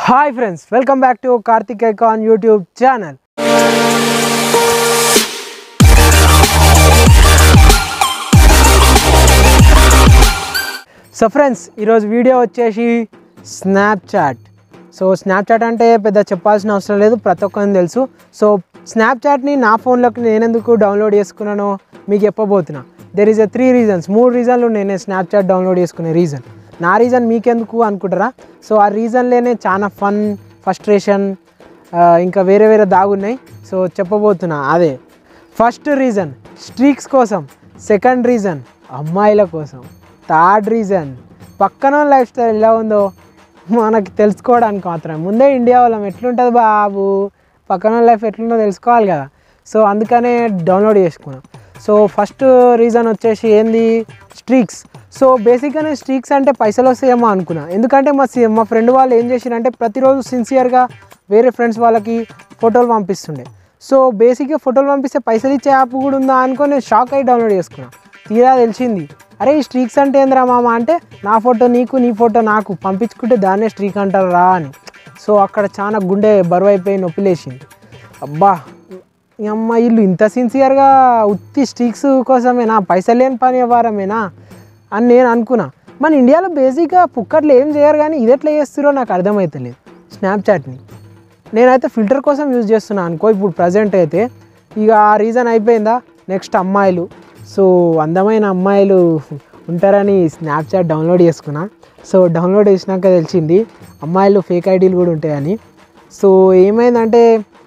Hi friends welcome back to Karthik icon YouTube channel so friends ఈరోజు video వచ్చేసి Snapchat so Snapchat అంటే పెద్ద చెప్పాల్సిన అవసరం లేదు ప్రతి ఒక్కరికి తెలుసు సో స్నాప్చాట్ని నా ఫోన్లోకి నేను ఎందుకు డౌన్లోడ్ చేసుకున్నానో మీకు చెప్పబోతున్నా there is a three reasons మూడు రీజన్లు నేను స్నాప్చాట్ డౌన్లోడ్ చేసుకునే రీజన్ నా రీజన్ మీకెందుకు అనుకుంటారా సో ఆ రీజన్లోనే చాలా ఫన్ ఫస్ట్రేషన్ ఇంకా వేరే వేరే దాగున్నాయి సో చెప్పబోతున్నా అదే ఫస్ట్ రీజన్ స్ట్రీక్స్ కోసం సెకండ్ రీజన్ అమ్మాయిల కోసం థర్డ్ రీజన్ పక్కన లైఫ్ స్టైల్ ఎలా ఉందో మనకి తెలుసుకోవడానికి మాత్రం ముందే ఇండియా వాళ్ళం ఎట్లుంటుంది బాబు పక్కన లైఫ్ ఎట్లుందో తెలుసుకోవాలి కదా సో అందుకనే డౌన్లోడ్ చేసుకున్నాం సో ఫస్ట్ రీజన్ వచ్చేసి ఏంది స్ట్రీక్స్ సో బేసిక్గా నేను స్ట్రీక్స్ అంటే పైసలు వస్తాయేమో అనుకున్నా ఎందుకంటే మా సి- మా ఫ్రెండ్ వాళ్ళు ఏం చేసిరంటే ప్రతిరోజు సిన్సియర్గా వేరే ఫ్రెండ్స్ వాళ్ళకి ఫోటోలు పంపిస్తుండే సో బేసిక్గా ఫోటోలు పంపిస్తే పైసలు ఇచ్చే యాప్ కూడా ఉందా అనుకొని నేను షాక్ అయ్యి డౌన్లోడ్ చేసుకున్నా తీరా తెలిసింది అరే ఈ స్ట్రీక్స్ అంటే ఏందిరా మామ అంటే నా ఫోటో నీకు నీ ఫోటో నాకు పంపించుకుంటే దాన్నే స్ట్రీక్ అంటారు రా అని సో అక్కడ చాలా గుండె బరువు అయిపోయి నొప్పి లేచింది అబ్బా ఈ అమ్మ వీళ్ళు ఇంత సిన్సియర్గా ఉత్తి స్ట్రీక్స్ కోసమేనా పైసలు లేని పని వ్యవహారమేనా అని నేను అనుకున్నా మన ఇండియాలో బేసిక్గా పుక్కట్లు ఏం చేయరు కానీ ఇది ఎట్లా చేస్తారో నాకు అర్థమవుతలేదు స్నాప్చాట్ని నేనైతే ఫిల్టర్ కోసం యూజ్ చేస్తున్నాను అనుకో ఇప్పుడు ప్రజెంట్ అయితే ఇక ఆ రీజన్ అయిపోయిందా నెక్స్ట్ అమ్మాయిలు సో అందమైన అమ్మాయిలు ఉంటారని స్నాప్చాట్ డౌన్లోడ్ చేసుకున్నా సో డౌన్లోడ్ చేసినాక తెలిసింది అమ్మాయిలు ఫేక్ ఐడీలు కూడా ఉంటాయని సో ఏమైందంటే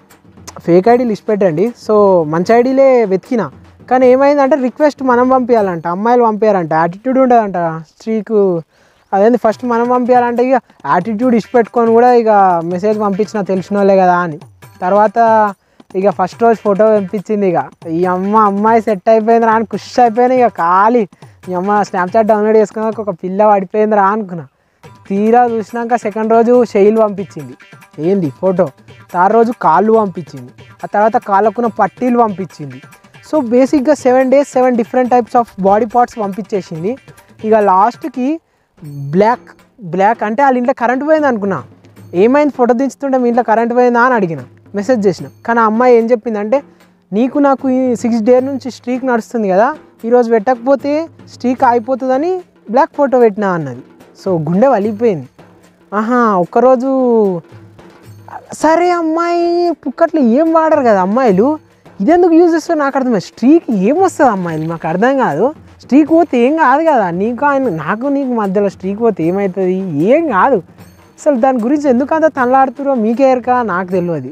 ఫేక్ ఐడీలు ఇచ్చి పెట్టండి సో మంచి ఐడీలే వెతికిన కానీ ఏమైందంటే రిక్వెస్ట్ మనం పంపించాలంట అమ్మాయిలు పంపించారంట యాటిట్యూడ్ ఉండదంట స్ట్రీక్ అదేంది ఫస్ట్ మనం పంపించాలంటే ఇక యాటిట్యూడ్ ఇచ్చి పెట్టుకొని కూడా ఇక మెసేజ్ పంపించిన తెలిసిన వాళ్ళే కదా అని తర్వాత ఇక ఫస్ట్ రోజు ఫోటో పంపించింది ఇక ఈ అమ్మ అమ్మాయి సెట్ అయిపోయింది రా అని ఖుషి అయిపోయింది ఇక ఖాళీ ఈ అమ్మ స్నాప్చాట్ డౌన్లోడ్ చేసుకున్నాక ఒక పిల్ల పడిపోయింది రా అనుకున్నా తీరా చూసినాక సెకండ్ రోజు శైలు పంపించింది ఏంది ఫోటో థర్డ్ రోజు కాళ్ళు పంపించింది ఆ తర్వాత కాళ్ళకున్న పట్టీలు పంపించింది సో బేసిక్గా seven days seven different types of body parts పంపించేసింది ఇక లాస్ట్కి బ్లాక్ బ్లాక్ అంటే వాళ్ళ ఇంట్లో కరెంట్ పోయింది అనుకున్నా ఏమైంది ఫోటో దించుతుంటే మీ ఇంట్లో కరెంట్ పోయిందా అని అడిగిన మెసేజ్ చేసిన కానీ ఆ అమ్మాయి ఏం చెప్పిందంటే నీకు నాకు ఈ సిక్స్ డే నుంచి స్ట్రీక్ నడుస్తుంది కదా ఈరోజు పెట్టకపోతే స్ట్రీక్ అయిపోతుందని బ్లాక్ ఫోటో పెట్టినా అన్నది సో గుండె వలిగిపోయింది ఆహా ఒక్కరోజు సరే అమ్మాయి పుక్కట్లు ఏం వాడరు కదా అమ్మాయిలు ఇదెందుకు యూజ్ చేస్తారు నాకు అర్థమైంది స్ట్రీక్ ఏం వస్తుంది అమ్మాయిలు మాకు అర్థం కాదు స్ట్రీక్ పోతే ఏం కాదు కదా నీకు ఆయన నాకు నీకు మధ్యలో స్ట్రీక్ పోతే ఏమవుతుంది ఏం కాదు అసలు దాని గురించి ఎందుకు అంత తనలాడుతురో మీకే ఎరక నాకు తెలియదు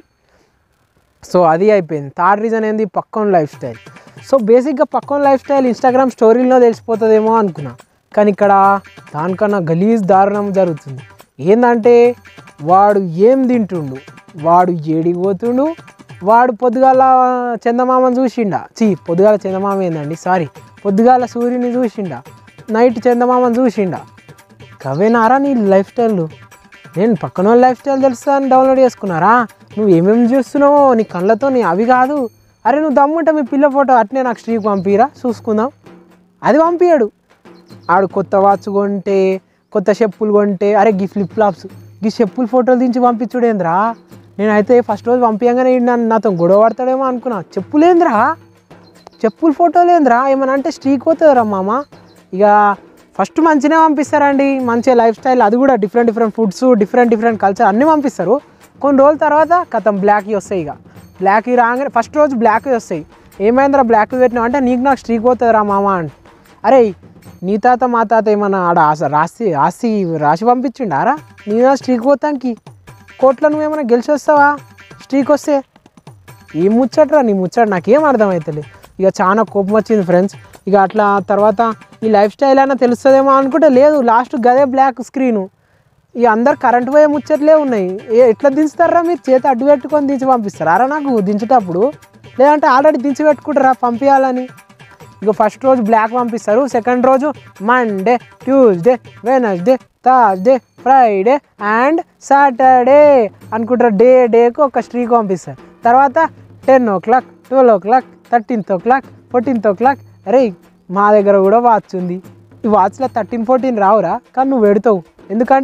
సో అది అయిపోయింది థర్డ్ రీజన్ ఏంది పక్కన లైఫ్ స్టైల్ సో బేసిక్గా పక్కన లైఫ్ స్టైల్ ఇన్స్టాగ్రామ్ స్టోరీలో తెలిసిపోతుందేమో అనుకున్నా కానీ ఇక్కడ దానికన్నా గలీజ్ దారుణం జరుగుతుంది ఏంటంటే వాడు ఏం తింటుండు వాడు ఏడికి పోతుండు వాడు పొద్దుగాల చందమామని చూసిండా చీ పొద్దుగాల చందమామ ఏందండి సారీ పొద్దుగాల సూర్యుని చూసిండా నైట్ చందమామని చూసిండా కవేనారా నీ లైఫ్ స్టైల్ నేను పక్కన వాళ్ళ లైఫ్ స్టైల్ తెలుసా అని డౌన్లోడ్ చేసుకున్నారా నువ్వు ఏమేమి చూస్తున్నావో నీ కళ్ళతో నీ అవి కాదు అరే నువ్వు దమ్ముంటే మీ పిల్ల ఫోటో అట్నే నాకు స్ట్రీక్ పంపిరా చూసుకుందాం అది పంపించాడు ఆడు కొత్త వాచ్ కొంటే కొత్త చెప్పులు కొంటే అరే గీ ఫ్లిప్ ఫ్లాప్స్ గీ చెప్పులు ఫోటోలు దించి పంపించుడేంద్రా నేనైతే ఫస్ట్ రోజు పంపించగానే ఈడు నన్ను నాతో గొడవ పడతాడేమో అనుకున్నా చెప్పులేంద్రా చెప్పులు ఫోటోలు ఏంద్రా ఏమన్నా అంటే స్ట్రీక్ పోతుందిరా మామ ఇక ఫస్ట్ మంచిగా పంపిస్తారండి మంచిగా లైఫ్ స్టైల్ అది కూడా different different foods different different culture అన్నీ పంపిస్తారు కొన్ని రోజుల తర్వాత కథం బ్లాక్కి వస్తాయి ఇక బ్లాక్కి రాగానే ఫస్ట్ రోజు బ్లాక్కి వస్తాయి ఏమైందిరా బ్లాక్ పెట్టినావు అంటే నీకు నాకు స్ట్రీక్ పోతుందిరా మామ అని అరే నీ తాత మా తాత ఏమన్నా ఆడ ఆశ రాసి రాసి రాసి పంపించిండారా నీ నా స్ట్రీక్ పోతానికి కోట్లో నువ్వేమైనా గెలిచి వస్తావా స్ట్రీక్ వస్తే ఏం ముచ్చట్రా నీ ముచ్చట నాకేం అర్థమవుతలే ఇక చాలా కోపం వచ్చింది ఫ్రెండ్స్ ఇక అట్లా తర్వాత ఈ లైఫ్ స్టైల్ అయినా తెలుస్తుందేమో అనుకుంటే లేదు లాస్ట్ గదే బ్లాక్ స్క్రీను ఇక అందరు కరెంట్ పోయే ముచ్చట్లే ఉన్నాయి ఏ ఎట్లా దించుతారా మీరు చేతి అడ్డు పెట్టుకొని దించి పంపిస్తారా నాకు దించేటప్పుడు లేదంటే ఆల్రెడీ దించి పెట్టుకుంటారా పంపించాలని ఇక ఫస్ట్ రోజు బ్లాక్ పంపిస్తారు సెకండ్ రోజు Monday Tuesday Wednesday Thursday Friday and Saturday అనుకుంటారు డే డేకు ఒక స్ట్రీక్ పంపిస్తారు తర్వాత ten o'clock twelve o'clock thirteenth o'clock fourteenth o'clock అరే మా దగ్గర కూడా వాచ్ ఉంది ఈ వాచ్లో థర్టీన్ ఫోర్టీన్ రావురా కానీ నువ్వు పెడతావు ఎందుకంటే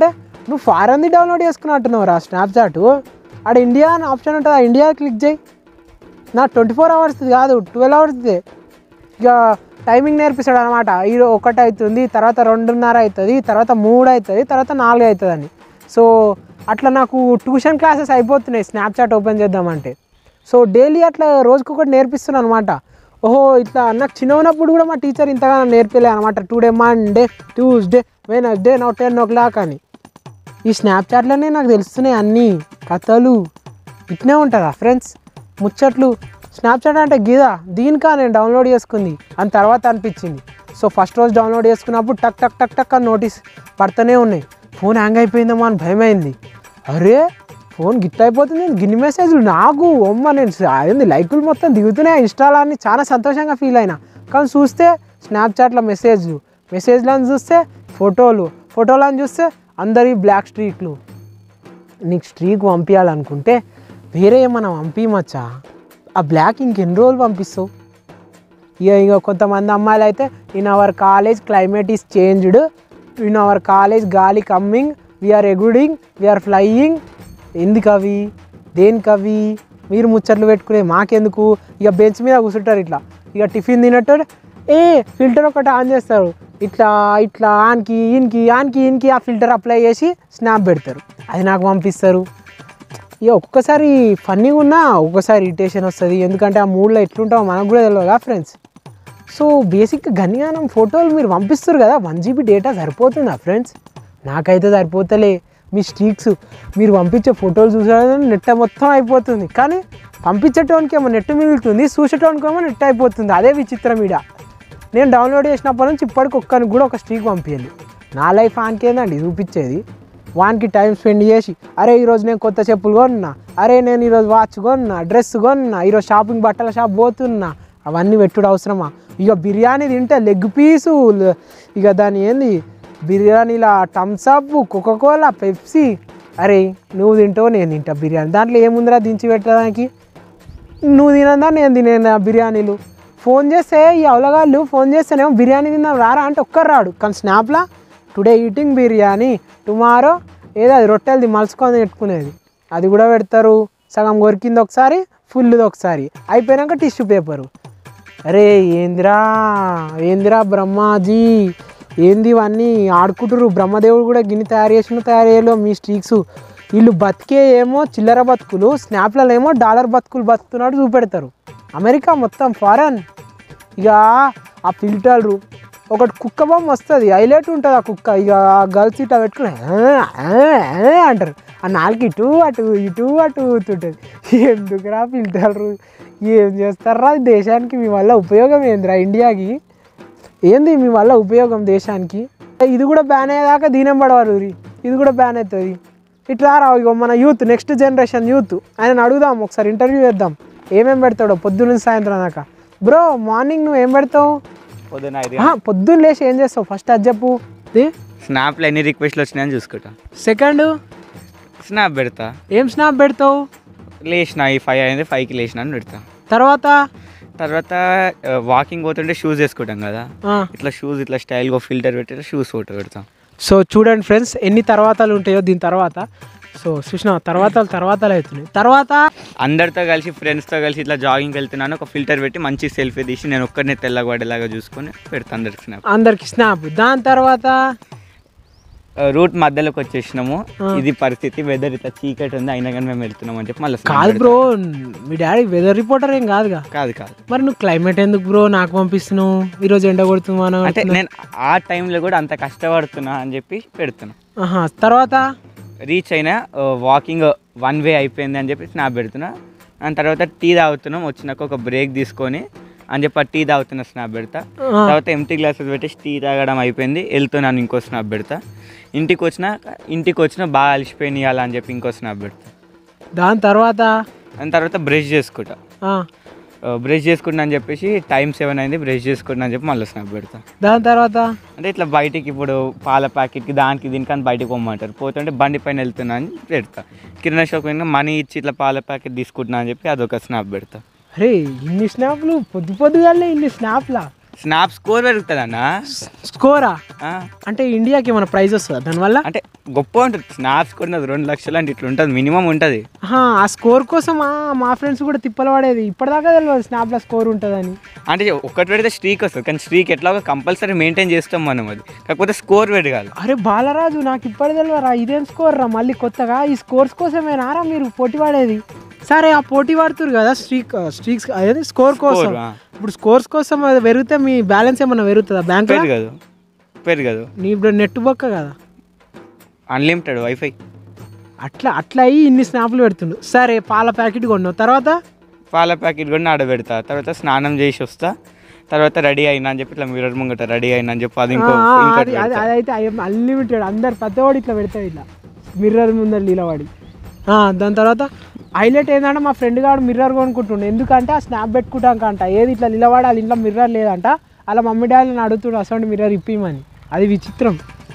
నువ్వు ఫారెన్ది డౌన్లోడ్ చేసుకున్నట్టున్నావు రా స్నాప్చాట్ ఆడ ఇండియా అని ఆప్షన్ ఉంటుంది ఆ ఇండియా క్లిక్ చేయి నా ట్వంటీ ఫోర్ అవర్స్ది కాదు ట్వెల్వ్ అవర్స్ది ఇక టైమింగ్ నేర్పిస్తాడు అనమాట ఈ ఒకటి అవుతుంది తర్వాత రెండున్నర అవుతుంది తర్వాత మూడు అవుతుంది తర్వాత నాలుగు అవుతుంది అని సో అట్లా నాకు ట్యూషన్ క్లాసెస్ అయిపోతున్నాయి స్నాప్చాట్ ఓపెన్ చేద్దామంటే సో డైలీ అట్లా రోజుకొకటి నేర్పిస్తున్నాను అనమాట ఓహో ఇట్లా నాకు చిన్న ఉన్నప్పుడు కూడా మా టీచర్ ఇంతగా నేర్పలే అనమాట today Monday Tuesday Wednesday now ten o'clock అని ఈ స్నాప్చాట్లోనే నాకు తెలుస్తున్నాయి అన్నీ కథలు ఇట్నే ఉంటుందా ఫ్రెండ్స్ ముచ్చట్లు స్నాప్చాట్ అంటే గీదా దీనికా నేను డౌన్లోడ్ చేసుకుంది అని తర్వాత అనిపించింది సో ఫస్ట్ రోజు డౌన్లోడ్ చేసుకున్నప్పుడు టక్ టక్ టక్ టక్ అని నోటీస్ పడుతూనే ఉన్నాయి ఫోన్ హ్యాంగ్ అయిపోయిందేమో అని భయం అయింది అరే ఫోన్ గిట్ అయిపోతుంది గిన్ని మెసేజ్లు నాకు అమ్మ నేను అయింది లైకులు మొత్తం దిగుతున్నాయి ఇన్స్టాలో అని చాలా సంతోషంగా ఫీల్ అయినా కానీ చూస్తే స్నాప్చాట్లో మెసేజ్లు మెసేజ్లను చూస్తే ఫోటోలు ఫోటోలను చూస్తే అందరి బ్లాక్ స్ట్రీక్లు నీకు స్ట్రీక్ పంపించాలనుకుంటే వేరే ఏమైనా పంపించమచ్చా ఆ బ్లాక్ ఇంకెన్ని రోజులు పంపిస్తావు ఇక ఇక కొంతమంది అమ్మాయిలు అయితే in our college climate is changed in our college gaali coming we are ఎగుడింగ్ వీఆర్ ఫ్లయింగ్ ఎందుకు అవి దేనికి అవి మీరు ముచ్చట్లు పెట్టుకునే మాకెందుకు ఇక బెంచ్ మీద కూర్చుంటారు ఇట్లా ఇక టిఫిన్ తినట్టు ఏ ఫిల్టర్ ఒకటి ఆన్ చేస్తారు ఇట్లా ఇట్లా ఆన్కి ఈయనకి ఆన్కి ఈయనకి ఆ ఫిల్టర్ అప్లై చేసి స్నాప్ పెడతారు అది నాకు పంపిస్తారు ఇక ఒక్కొక్కసారి ఫన్నీగా ఉన్నా ఒక్కొక్కసారి ఇరిటేషన్ వస్తుంది ఎందుకంటే ఆ మూడ్లో ఎట్లుంటామో మనకు కూడా తెలియదు కదా ఫ్రెండ్స్ సో బేసిక్గా గనియానం ఫోటోలు మీరు పంపిస్తారు కదా వన్ జీబీ డేటా సరిపోతుందా ఫ్రెండ్స్ నాకైతే సరిపోతలే మీ స్ట్రీక్స్ మీరు పంపించే ఫోటోలు చూసారని నెట్ మొత్తం అయిపోతుంది కానీ పంపించేటోనికి ఏమో నెట్ మిగులుతుంది చూసేటోనికి ఏమో నెట్ అయిపోతుంది అదే విచిత్రం ఈడ నేను డౌన్లోడ్ చేసినప్పటి నుంచి ఇప్పటికి ఒక్కరికి కూడా ఒక స్ట్రీక్ పంపించాలి నా లైఫ్ ఆనికేందండి చూపించేది వానికి టైం స్పెండ్ చేసి అరే ఈరోజు నేను కొత్త చెప్పులు కొన్నా అరే నేను ఈరోజు వాచ్ కొన్నా డ్రెస్ కొన్నా ఈరోజు షాపింగ్ బట్టల షాప్ పోతున్నా అవన్నీ పెట్టుడు అవసరమా ఇక బిర్యానీ తింటే లెగ్ పీసు ల- ఇక దాని ఏంది బిర్యానీలా థమ్స్అప్ కోకోకోలా పెప్సీ అరే నువ్వు తింటావు నేను తింటా బిర్యానీ దాంట్లో ఏముందిరా దించి పెట్టడానికి నువ్వు తినందా నేను తినేనా బిర్యానీలు ఫోన్ చేస్తే ఈ అవలగాళ్ళు ఫోన్ చేస్తేనేమో బిర్యానీ తిందాం రారా అంటే ఒక్కరు రాడు కానీ స్నాప్లా టుడే ఈటింగ్ బిర్యానీ టుమారో ఏదో అది రొట్టెలది మలుసుకొని పెట్టుకునేది అది కూడా పెడతారు సగం కొరికింది ఒకసారి ఫుల్ది ఒకసారి అయిపోయినాక టిష్యూ పేపరు అరే ఏందిరా ఏందిరా బ్రహ్మాజీ ఏంది ఇవన్నీ ఆడుకుంటురు బ్రహ్మదేవుడు కూడా గిన్నె తయారు చేసిన తయారు చేయలో మీ స్ట్రీక్స్ వీళ్ళు బతికే ఏమో చిల్లర బతుకులు స్నాప్లలో ఏమో డాలర్ బతుకులు బతుకుతున్నాడు చూపెడతారు అమెరికా మొత్తం ఫారెన్ ఇక ఆ ఫిల్టర్లు ఒకటి కుక్క బొమ్మ వస్తుంది హైలైట్ ఉంటుంది ఆ కుక్క ఇక ఆ గర్ల్స్ ఇట్లా పెట్టుకుని "ఆ, ఆ, ఆ" అంటారు ఆ నాలుగు ఇటు అటు ఇటు అటు ఊతుంటుంది ఎందుకురా ఫిల్టర్లు ఏం చేస్తారా దేశానికి మీ వల్ల ఉపయోగం ఏందిరా ఇండియాకి ఏంది మీ వల్ల ఉపయోగం దేశానికి ఇది కూడా బ్యాన్ అయ్యేదాకా దీనం పడవారు ఇది కూడా బ్యాన్ అవుతుంది ఇట్లా రా ఇగో మన యూత్ నెక్స్ట్ జనరేషన్ యూత్ ఆయన అడుగుదాం ఒకసారి ఇంటర్వ్యూ చేద్దాం ఏమేం పెడతాడో పొద్దున్న నుంచి సాయంత్రం దాకా బ్రో మార్నింగ్ నువ్వు ఏం పెడతావు పొద్దున ఐదు ఆహా, పొద్దున్న లేచి ఏం చేస్తావు ఫస్ట్ అది చెప్పు స్నాప్లో ఎన్ని రిక్వెస్ట్లు వచ్చినాయని చూసుకుంటా సెకండ్ స్నాప్ పెడతా ఏం స్నాప్ పెడతావు లేచిన ఈ ఫైవ్ అయింది ఫైవ్కి లేచిన అని పెడతా తర్వాత తర్వాత వాకింగ్ పోతుంటే షూస్ వేసుకుంటాం కదా ఆ, ఇట్లా షూస్ ఇట్లా స్టైల్గా ఫిల్టర్ పెట్టి షూస్ ఫోటో పెడతాం సో చూడండి ఫ్రెండ్స్ ఎన్ని తర్వాతలు ఉంటాయో దీని తర్వాత సో చూసిన తర్వాతలు తర్వాతలు అవుతున్నాయి తర్వాత అందరితో కలిసి ఫ్రెండ్స్తో కలిసి ఇట్లా జాగింగ్ వెళ్తున్నాను ఒక ఫిల్టర్ పెట్టి మంచి సెల్ఫీ తీసి నేను ఒక్కరిని తెల్లగా పడేలాగా చూసుకొని పెడతా అందరికి స్నాప్ అందరికి స్నాప్ దాని తర్వాత రూట్ మధ్యలోకి వచ్చేసినాము ఆ. ఇది పరిస్థితి వెదర్ ఇట్లా చీకటి ఉంది అయినా కానీ మేము వెళ్తున్నాం అని చెప్పి మళ్ళీ కాదు బ్రో మీ డాడీ వెదర్ రిపోర్టర్ ఏం కాదుగా కాదు కాదు మరి నువ్వు క్లైమేట్ ఎందుకు బ్రో నాకు పంపిస్తున్నావు ఈరోజు ఎండ కొడుతున్నాను అంటే నేను ఆ టైంలో కూడా అంత కష్టపడుతున్నా అని చెప్పి పెడుతున్నా ఆహా తర్వాత రీచ్ అయినా వాకింగ్ వన్ వే అయిపోయింది అని చెప్పి స్నాప్ పెడుతున్నా దాని తర్వాత టీ తాగుతున్నాం వచ్చినాక ఒక బ్రేక్ తీసుకొని అని చెప్పి ఆ టీ తాగుతున్న స్నాప్ పెడతా ఆ, తర్వాత ఎంటీ గ్లాసెస్ పెట్టి టీ తాగడం అయిపోయింది వెళ్తున్నాను ఇంకో స్నాప్ పెడతా ఇంటికి వచ్చిన ఇంటికి వచ్చిన బాగా అలసిపోయినాయి అలా అని చెప్పి ఇంకో స్నాప్ పెడతా దాని తర్వాత దాని తర్వాత బ్రష్ చేసుకుంటా ఆ, బ్రష్ చేసుకుంటా అని చెప్పేసి టైం సెవెన్ అయింది బ్రష్ చేసుకుంటా అని చెప్పి మళ్ళీ స్నాప్ పెడతా దాని తర్వాత అంటే ఇట్లా బయటికి ఇప్పుడు పాల ప్యాకెట్కి దానికి దీనికి అని బయటికి పోమంటారు పోతుంటే బండి పైన వెళ్తున్నా అని పెడతా కిరాణా షాప్ పోయినా మనీ ఇచ్చి ఇట్లా పాల ప్యాకెట్ తీసుకుంటున్నా అని చెప్పి అదొక స్నాప్ పెడతా అరే ఇన్ని స్నాప్లు పొద్దు పొద్దుగాలే ఇన్ని స్నాప్లా స్నాప్ స్కోర్ పెరుగుతుంది అన్న స్కోరా ఆ, అంటే ఇండియాకి ఏమైనా ప్రైజ్ వస్తుందా దానివల్ల అంటే గొప్ప ఉంటుంది స్నాప్ స్కోర్ ఉన్నది రెండు లక్షలు అంటే ఇట్లా ఉంటుంది మినిమం ఉంటుంది ఆహా, ఆ స్కోర్ కోసం ఆ, మా ఫ్రెండ్స్ కూడా తిప్పలు పడేది ఇప్పటిదాకా తెలియదు స్నాప్లో స్కోర్ ఉంటుందని అంటే ఒక్కటి పెడితే స్ట్రీక్ వస్తుంది కానీ స్ట్రీక్ ఎట్లాగో కంపల్సరీ మెయింటైన్ చేస్తాం మనం అది కాకపోతే స్కోర్ పెరగాలి అరే బాలరాజు నాకు ఇప్పటి తెలియరా ఇదేం స్కోర్ రా మళ్ళీ కొత్తగా ఈ స్కోర్స్ కోసమేనారా మీరు పోటీ పడేది సరే ఆ పోటీ పడుతురు కదా స్ట్రీక్ స్ట్రీక్స్ అదే స్కోర్ కోసం ఆ. ఇప్పుడు స్కోర్స్ కోసం అది పెరిగితే మీ బ్యాలెన్స్ ఏమన్నా పెరుగుతుందా బ్యాంక్ పెరగదు పెరగదు నీ ఇప్పుడు నెట్ బొక్క కదా అన్లిమిటెడ్ వైఫై అట్లా అట్లా అయ్యి ఇన్ని స్నాప్లు పెడుతుండు సరే పాల ప్యాకెట్ కొన్నావు తర్వాత పాల ప్యాకెట్ కూడా ఆడబెడతా తర్వాత స్నానం చేసి వస్తా తర్వాత రెడీ అయినా అని చెప్పి ఇట్లా మిర్రర్ ముంగట రెడీ అయినా అని చెప్పి అది ఇంకో ఆ, ఆ, ఇంకోటి అది అది పెడతా. అదైతే అన్లిమిటెడ్ అందరు పెద్దవాడు ఇట్లా పెడతాడు ఇట్లా మిర్రర్ ముందర లీలవాడి ఆ, దాని తర్వాత హైలైట్ ఏంటంటే మా ఫ్రెండ్ గాడు మిర్రర్ కొనుక్కుంటుండే ఎందుకంటే ఆ స్నాప్ పెట్టుకుంటాక అంట ఏది ఇట్లా నిలబడి వాళ్ళ ఇంట్లో మిర్రర్ లేదంట అలా మమ్మీ డాడీని అడుగుతుడు అసలు మిర్రర్ ఇప్పిమని అది విచిత్రం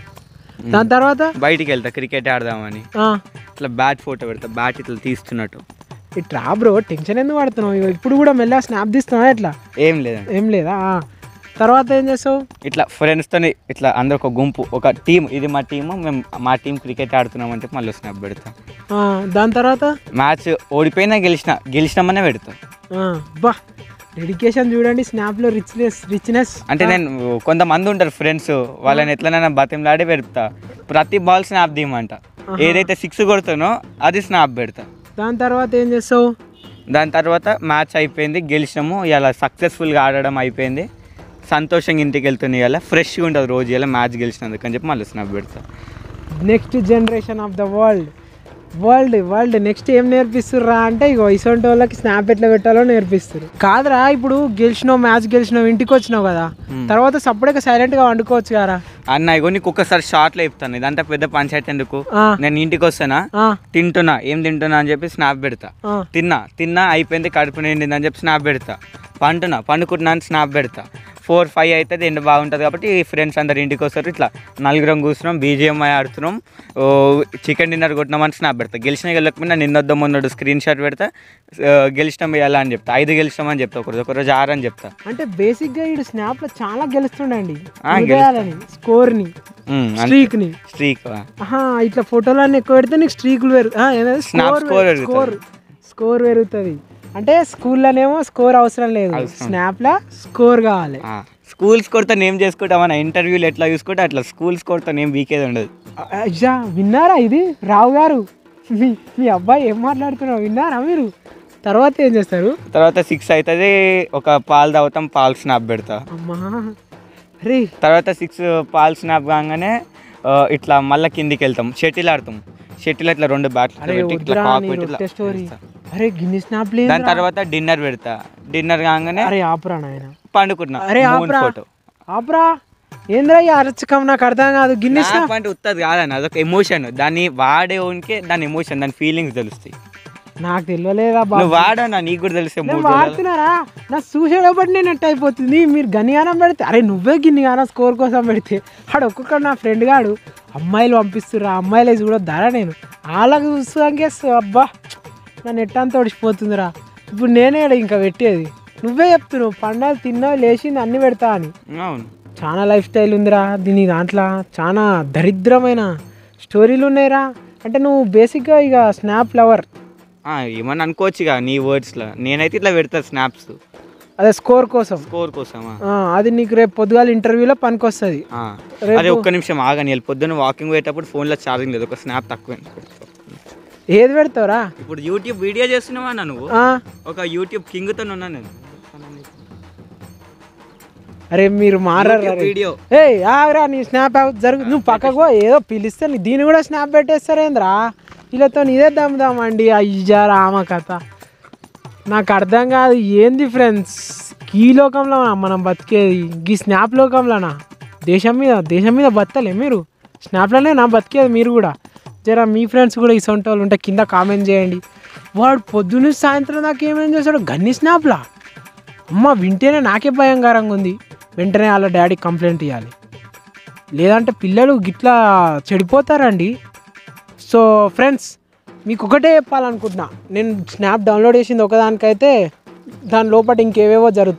దాని తర్వాత బయటికి వెళ్తా క్రికెట్ ఆడదామని ఆ, ఇట్లా బ్యాట్ ఫోటో పెడతా బ్యాట్ ఇట్లా తీస్తున్నట్టు ఇట్లా బ్రో టెన్షన్ ఎందుకు పడుతున్నావు ఇగో ఇప్పుడు కూడా మెల్లగా స్నాప్ తీస్తున్నావా ఎట్లా ఏం లేదండి ఏం లేదా ఆ. తర్వాత ఏం చేస్తావు ఇట్లా ఫ్రెండ్స్తోని ఇట్లా అందరు ఒక గుంపు ఒక టీం ఇది మా టీము మేము మా టీం క్రికెట్ ఆడుతున్నాం అంటే మళ్ళీ స్నాప్ పెడతా ఆ, దాని తర్వాత మ్యాచ్ ఓడిపోయినా గెలిచిన గెలిచినామనే పెడతా ఆ, బా డెడికేషన్ చూడండి స్నాప్లో రిచ్నెస్ రిచ్నెస్ అంటే నేను కొంతమంది ఉంటారు ఫ్రెండ్స్ వాళ్ళని ఎట్లనైనా బతిమలాడి పెడతా ప్రతి బాల్ స్నాప్ తీయమంట ఏదైతే సిక్స్ కొడతానో అది స్నాప్ పెడతా దాని తర్వాత ఏం చేస్తావు దాని తర్వాత మ్యాచ్ అయిపోయింది గెలిచినాము ఇలా సక్సెస్ఫుల్గా ఆడడం అయిపోయింది సంతోషంగా ఇంటికి వెళ్తుంది ఇలా ఫ్రెష్గా ఉంటుంది రోజు ఇలా మ్యాచ్ గెలిచినందుకు అని చెప్పి మళ్ళీ స్నాప్ పెడతా next generation of the world world world next ఏం నేర్పిస్తుర్రా అంటే ఇగో ఇసొంటి వాళ్ళకి స్నాప్ ఎట్లా పెట్టాలో నేర్పిస్తారు కాదురా ఇప్పుడు గెలిచినావు మ్యాచ్ గెలిచినావు ఇంటికి వచ్చినావు కదా తర్వాత సపరేట్గా సైలెంట్గా వండుకోవచ్చు కదా అన్న ఇగో నీకు ఒక్కసారి షార్ట్లో చెప్తాను ఇదంతా పెద్ద పంచాయతీ ఎందుకు ఆ, నేను ఇంటికి వస్తానా ఆ, తింటున్నా ఏం తింటున్నా అని చెప్పి స్నాప్ పెడతా ఆ. తిన్నా తిన్నా అయిపోయింది కడుపు నిండింది అని చెప్పి స్నాప్ పెడతా పంటున్నా పండుకుంటున్నా అని స్నాప్ పెడతా ఫోర్ ఫైవ్ అవుతుంది ఎండ బాగుంటుంది కాబట్టి ఫ్రెండ్స్ అందరు ఇంటికి వస్తారు ఇట్లా నలుగురం కూర్చున్నాం బీజిఎంఐ ఆడుతున్నాం ఓ, చికెన్ డిన్నర్ కొట్టినామని స్నాప్ పెడతా గెలిచిన గెలకపోయినా నిన్నొద్దాం మొన్నడు స్క్రీన్ షాట్ పెడతా ఆ, గెలిచినాం ఎలా అని చెప్తా ఐదు గెలిచినామని చెప్తా ఒకరోజు ఒకరోజు ఆరు అని చెప్తా అంటే బేసిక్గా ఈ స్నాప్లో చాలా గెలుస్తుండండి ఆ, హృదయాలని స్కోర్ని స్ట్రీక్ని స్ట్రీక్ ఆహా ఇట్లా ఫోటోలన్నీ ఎక్కువ పెడితే నీకు స్ట్రీకులు పెరుగు ఆ, ఏదైనా Snap స్కోర్ score పెరుగు- స్కోర్ స్కోర్ పెరుగుతుంది అంటే స్కూల్లోనేమో స్కోర్ అవసరం లేదు స్నాప్లో స్కోర్ కావాలి స్కూల్స్ కొడితే నేమ్ చేసుకుంటాం మన ఇంటర్వ్యూలు ఎట్లా చూసుకుంటే అట్లా స్కూల్స్ కొడితే నేమ్ వీకేది ఉండదు అయ్యా విన్నారా ఇది రావు గారు మీ మీ అబ్బాయి ఏం మాట్లాడుతున్నావు విన్నారా మీరు తర్వాత ఏం చేస్తారు తర్వాత సిక్స్ అవుతుంది ఒక పాలు తాగుతాం పాలు స్నాప్ పెడతా అమ్మా అరే తర్వాత సిక్స్ పాలు స్నాప్ కాగానే ఆ, ఇట్లా మళ్ళీ కిందికి వెళ్తాం షటిల్ ఆడతాం షటిల్ ఇట్లా రెండు బ్యాట్లు అరే పెట్టి ఇట్లా వద్దురా కాక్ నేను పెట్టి ఇట్లా ఒకటే స్టోరీ పెడతా. అరే గిన్ని స్నాప్ లేదు దాని తర్వాత డిన్నర్ పెడతా డిన్నర్ కాగానే అరే ఆపురా నాయన పండుకుంటున్నా అరే మూన్ ఆపురా ఫోటో ఆపురా ఏంద్రా ఈ అరచకం నాకు అర్థం కాదు గిన్ని స్నాప్ స్నాప్ అంటే ఉత్తది కాదన్న అదొక ఎమోషన్ దాన్ని వాడే ఉనికి దాని ఎమోషన్ దాని ఫీలింగ్స్ తెలుస్తాయి నాకు తెలియలేదా బాబు నువ్వు వాడన్నా నీకు కూడా తెలిసే నేను మూడు రోజులు వాడుతున్నారా నా చూసేటప్పటి నేను ఎట్ అయిపోతుంది మీరు గనిగానం పెడితే అరే నువ్వే గిన్నిగానం స్కోర్ కోసం పెడితే ఆడు ఒక్కొక్కడు నా ఫ్రెండ్ గాడు అమ్మాయిలు పంపిస్తుర్రా అమ్మాయిలే చూడొద్దారా నేను వాళ్ళకి చూస్తాకే అబ్బా నా నెట్ అంతా ఒడిచిపోతుందిరా ఇప్పుడు నేనే ఈడ ఇంకా పెట్టేది నువ్వే చెప్తున్నావు పండగ తిన్నావు లేచింది అన్ని పెడతా అని అవును చాలా లైఫ్ స్టైల్ ఉందిరా దీని దాంట్లో చాలా దరిద్రమైన స్టోరీలు ఉన్నాయిరా అంటే నువ్వు బేసిక్గా ఇక స్నాప్ లవర్ ఆ, ఏమన్నా అనుకోవచ్చు ఇక నీ వర్డ్స్లో నేనైతే ఇట్లా పెడతా స్నాప్స్ అదే స్కోర్ కోసం స్కోర్ కోసమా ఆ, అది నీకు రేపు పొద్దుగాల ఇంటర్వ్యూలో పనికొస్తుంది ఆ. రేపు- అరే ఒక్క నిమిషం ఆగని వెళ్ళి పొద్దున్న వాకింగ్ పోయేటప్పుడు ఫోన్లో ఛార్జింగ్ లేదు ఒక స్నాప్ తక్కువ ఏది పెడతావురా ఇప్పుడు యూట్యూబ్ వీడియో చేస్తున్నావా అన్న నువ్వు ఆ, ఒక యూట్యూబ్ కింగ్తో ఉన్నా నేను అరే మీరు మారరు యూట్యూబ్ వీడియో ఏ ఆగరా నీ స్నాప్ జరుగు నువ్వు పక్కకు పో, ఏదో పిలిస్తే నీ దీన్ని కూడా స్నాప్ పెట్టేస్తారేంద్రా వీళ్ళతో ఇదే దమ్ముదామండి అయ్యా రామ కథ నాకు అర్థం కాదు ఏంది ఫ్రెండ్స్ ఈ లోకంలో మనం బతికేది ఈ స్నాప్ లోకంలోనా దేశం మీద దేశం మీద బతలే మీరు స్నాప్లోనే నా బతికేది మీరు కూడా జరా మీ ఫ్రెండ్స్ కూడా ఇసొంటి వాళ్ళు ఉంటే కింద కామెంట్ చేయండి వాడు పొద్దున్న సాయంత్రం దాకా ఏమేం చేస్తాడు గన్ని స్నాప్లా అమ్మ వింటేనే నాకే భయంకరంగా ఉంది వెంటనే వాళ్ళ డాడీ కంప్లైంట్ ఇవ్వాలి లేదంటే పిల్లలు గిట్లా చెడిపోతారండి సో ఫ్రెండ్స్ మీకు ఒకటే చెప్పాలనుకుంటున్నా నేను స్నాప్ డౌన్లోడ్ చేసింది ఒకదానికైతే దాని లోపల ఇంకేవేవో జరుగుతున్నాయి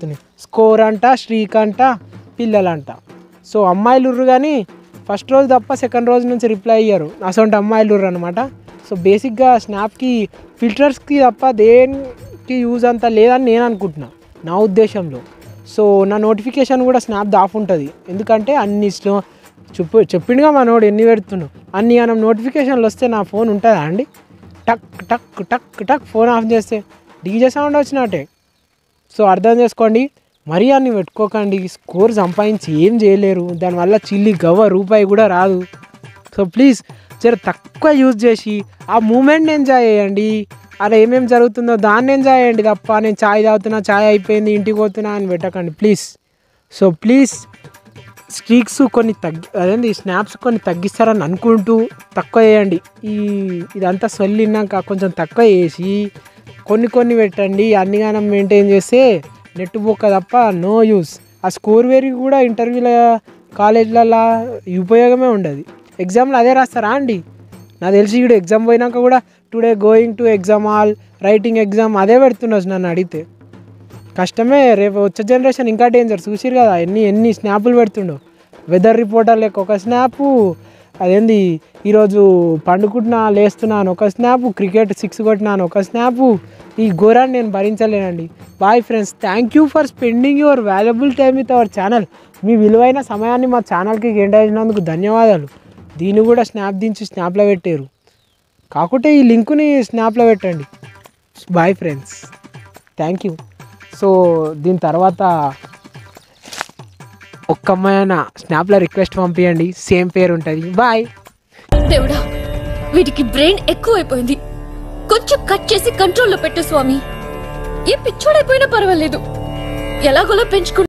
స్కోర్ అంట శ్రీకంట పిల్లలంట సో అమ్మాయిలు ఉర్రు కానీ ఫస్ట్ రోజు తప్ప సెకండ్ రోజు నుంచి రిప్లై అయ్యారు అసలు అమ్మాయిలు ఉర్రు అనమాట సో బేసిక్గా స్నాప్కి ఫిల్టర్స్కి తప్ప దేనికి యూజ్ అంత లేదని నేను అనుకుంటున్నా నా ఉద్దేశంలో సో నా నోటిఫికేషన్ కూడా స్నాప్ దాఫ్ ఉంటుంది ఎందుకంటే అన్ని స్లో చెప్పు చెప్పిండుగా మనోడు ఎన్ని పెడుతున్నావు అన్ని మనం నోటిఫికేషన్లు వస్తే నా ఫోన్ ఉంటుందా అండి టక్ టక్ టక్ టక్ ఫోన్ ఆఫ్ చేస్తే డీజే సౌండ్ వచ్చినట్టే సో అర్థం చేసుకోండి మరీ అన్ని పెట్టుకోకండి స్కోర్ సంపాదించి ఏం చేయలేరు దానివల్ల చిల్లి గవ్వ రూపాయి కూడా రాదు సో ప్లీజ్ జర తక్కువ యూజ్ చేసి ఆ మూమెంట్ని ఎంజాయ్ చేయండి అలా ఏమేమి జరుగుతుందో దాన్ని ఎంజాయ్ చేయండి తప్ప నేను ఛాయ్ తాగుతున్నా ఛాయ్ అయిపోయింది ఇంటికి పోతున్నా అని పెట్టకండి ప్లీజ్ సో ప్లీజ్ స్ట్రీక్స్ కొన్ని తగ్గి అదేంటి స్నాప్స్ కొన్ని తగ్గిస్తారని అనుకుంటూ తక్కువ చేయండి ఈ ఇదంతా సొల్లినాక కొంచెం తక్కువ చేసి కొన్ని కొన్ని పెట్టండి అన్ని గానం మెయింటైన్ చేస్తే నెట్ బొక్క తప్ప నో యూస్ ఆ స్కోర్ వేరి కూడా ఇంటర్వ్యూల కాలేజ్లలో ఉపయోగమే ఉండదు ఎగ్జామ్లో అదే రాస్తారా అండి నాకు తెలిసి ఇప్పుడు ఎగ్జామ్ పోయినాక కూడా today going to exam hall writing exam అదే పెడుతున్నారు నన్ను అడిగితే కష్టమే రేపు వచ్చే జనరేషన్ ఇంకా డేంజర్ చూసిరు కదా ఎన్ని ఎన్ని స్నాపులు పెడుతుండో వెదర్ రిపోర్టర్ లెక్క ఒక స్నాపు అదేంది ఈరోజు పండుకుంటున్నా లేస్తున్నాను ఒక స్నాపు క్రికెట్ సిక్స్ కొట్టినాను ఒక స్నాపు ఈ ఘోరాన్ని నేను భరించలేనండి bye friends thank you for spending your valuable time with our channel మీ విలువైన సమయాన్ని మా ఛానల్కి కేటాయించినందుకు ధన్యవాదాలు దీన్ని కూడా స్నాప్ దించి స్నాప్లో పెట్టారు కాకుంటే ఈ లింకుని స్నాప్లో పెట్టండి bye friends thank you so దీని తర్వాత ఒక్క అమ్మాయి స్నాప్లో రిక్వెస్ట్ పంపించండి సేమ్ పేరు ఉంటుంది బాయ్ దేవుడా వీటికి బ్రెయిన్ ఎక్కువైపోయింది కొంచెం కట్ చేసి కంట్రోల్లో పెట్టు స్వామి ఏ పిచ్చోడైపోయినా పర్వాలేదు ఎలాగోలా పెంచుకుంటా